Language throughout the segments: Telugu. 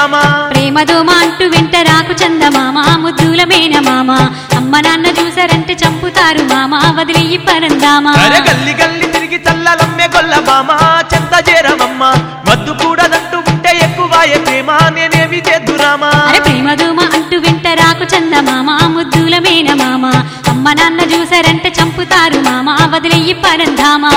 దురామా ప్రేమదోమ అంటూ వెంట రాకు చందమామ ముద్దుల మేన మామ అమ్మ నాన్న చూసారంటే చంపుతారు మామ వదిలేయి పరందామా అరే గల్లి గల్లి తిరిగి చల్లలమ్మే గొల్ల మామ చెంత చేరమమ్మ వద్దు కూడదంటూ ఉంటే ఎక్కువాయే ప్రేమ నేనేమి చేద్దురామా అరే ప్రేమదోమ అంటూ వెంట రాకు చందమామ ముద్దుల మేన మామ అమ్మ నాన్న చూసారంటే చంపుతారు మామ వదిలేయి పరందామా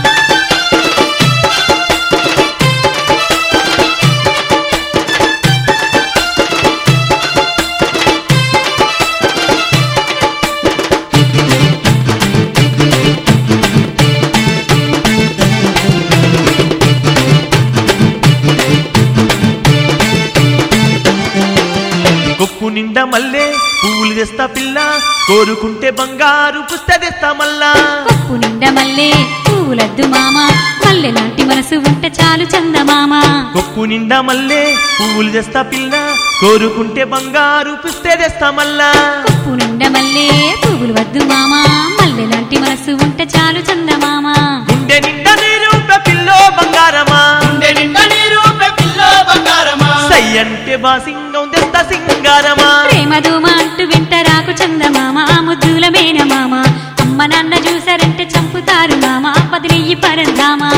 కొప్పు నిండా మల్లే పువ్వులు తెస్తా పిల్ల కోరుకుంటే బంగారు పుస్త తెస్తా మల్లా కొప్పు నిండా మల్లె పువ్వులద్దు మామ మల్లె లాంటి మనసు ఉంటే చాలు చందమామ కొప్పు నిండా మల్లే పువ్వులు తెస్తా పిల్ల కోరుకుంటే బంగారు పుస్తే తెస్తా మల్లా కొప్పు నిండా మల్లె పువ్వులు వద్దు మామ మల్లె లాంటి మనసు ఉంటే చాలు చందమామ గుండె నిండా నీరు పిల్లో బంగారమా గుండె నిండా నీరు పిల్లో బంగారమా సై అంటే బాసింగం తెస్తా సింగారమా ప్రేమ దూమ అంటూ వింట రాకు చందమామ ముద్దుల మేన మామ అమ్మ నాన్న చూసారంటే చంపుతారు మామ పదినెయ్యి పరందామా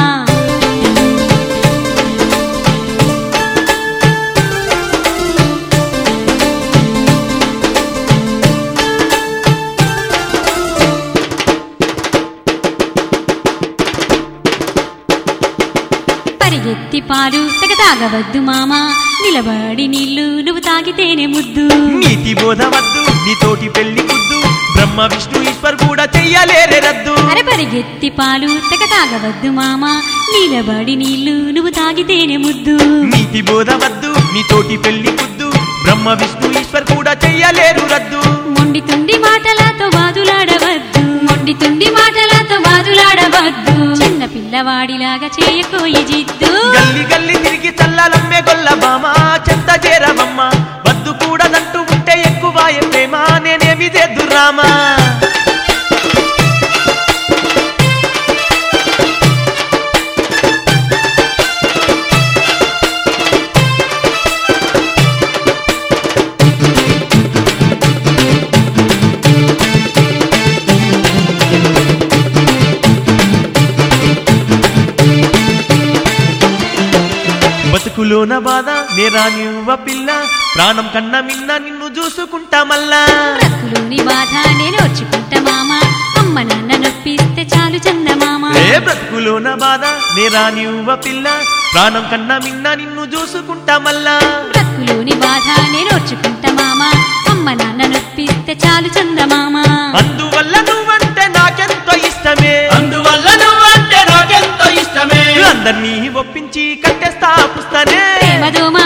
పరిగెత్తి పాలు తెగ తాగవద్దు మామ నిలబడి నీళ్లు నువ్వు తాగితేనే ముద్దు నీతి బోధ వద్దు నీతోటి పెళ్లి ముద్దు బ్రహ్మ విష్ణు ఈశ్వర్ కూడా చెయ్యలేరే రద్దు అరే పరిగెత్తి పాలు తెగ తాగవద్దు మామ నిలబడి నీళ్లు నువ్వు తాగితేనే ముద్దు నీతి బోధ వద్దు నీతోటి పెళ్లి ముద్దు బ్రహ్మ విష్ణు ఈశ్వర్ కూడా చెయ్యలేరు రద్దు మొండి తుండి మాటలతో వాదులాడవద్దు మొండి తుండి మాటలతో వాదులాడవద్దు చిన్న పిల్లవాడిలాగా చేయకోయి జిద్దు గల్లి గల్లి తిరిగి చల్లాలమ్మే గొల్ల బామ చెత్త చేరమమ్మ వద్దు కూడదంటూ ఉంటే ఎక్కువాయ ప్రేమ నేనేమి చేద్దురామా బతుకులోన బాధ నేరానివ్వ పిల్ల ప్రాణం కన్నా మిన్న నిన్ను చూసుకుంటా మల్లా బ్రతుకులోని బాధ నేను వచ్చుకుంటా మామ అమ్మ నాన్న నొప్పిస్తే చాలు చందమామ ఏ బ్రతుకులోన బాధ నేరానివ్వ పిల్ల ప్రాణం కన్నా మిన్న నిన్ను చూసుకుంటా మల్లా బ్రతుకులోని బాధ నేను వచ్చుకుంటా మామ అమ్మ నాన్న నొప్పిస్తే చాలు చందమామ అందువల్ల నువ్వంటే నాకెంతో ఇష్టమే అందువల్ల నువ్వంటే నాకెంతో ఇష్టమే అందరినీ ఒప్పించి కట్టేస్తా పుస్తనే ప్రేమదోమ